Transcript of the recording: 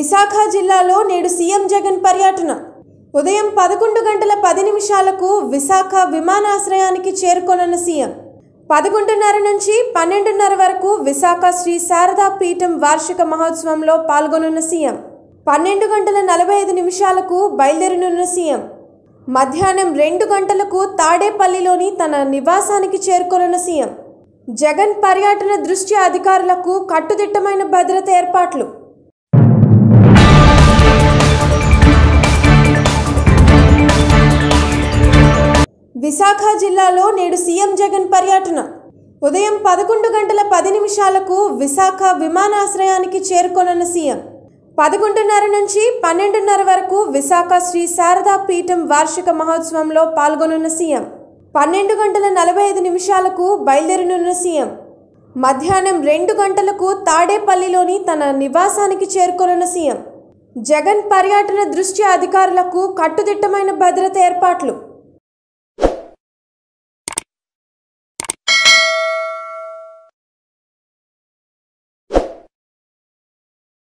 విశాఖ జిల్లాలో నేడు సీఎం జగన్ పర్యటన ఉదయం పదకొండు గంటల పది నిమిషాలకు విశాఖ విమానాశ్రయానికి చేరుకోనున్న సీఎం పదకొండున్నర నుంచి పన్నెండున్నర వరకు విశాఖ శ్రీ శారదా పీఠం వార్షిక మహోత్సవంలో పాల్గొనున్న సీఎం పన్నెండు గంటల నలభై ఐదు నిమిషాలకు బయలుదేరనున్న సీఎం మధ్యాహ్నం రెండు గంటలకు తాడేపల్లిలోని తన నివాసానికి చేరుకోనున్న సీఎం జగన్ పర్యటన దృష్ట్యా అధికారులకు కట్టుదిట్టమైన భద్రత ఏర్పాట్లు విశాఖ జిల్లాలో నేడు సీఎం జగన్ పర్యటన ఉదయం పదకొండు గంటల పది నిమిషాలకు విశాఖ విమానాశ్రయానికి చేరుకోనున్న సీఎం పదకొండున్నర నుంచి పన్నెండున్నర వరకు విశాఖ శ్రీ శారదా పీఠం వార్షిక మహోత్సవంలో పాల్గొనున్న సీఎం పన్నెండు గంటల నలభై ఐదు నిమిషాలకు బయలుదేరనున్న సీఎం మధ్యాహ్నం రెండు గంటలకు తాడేపల్లిలోని తన నివాసానికి చేరుకోనున్న సీఎం జగన్ పర్యటన దృష్ట్యా అధికారులకు కట్టుదిట్టమైన భద్రత ఏర్పాట్లు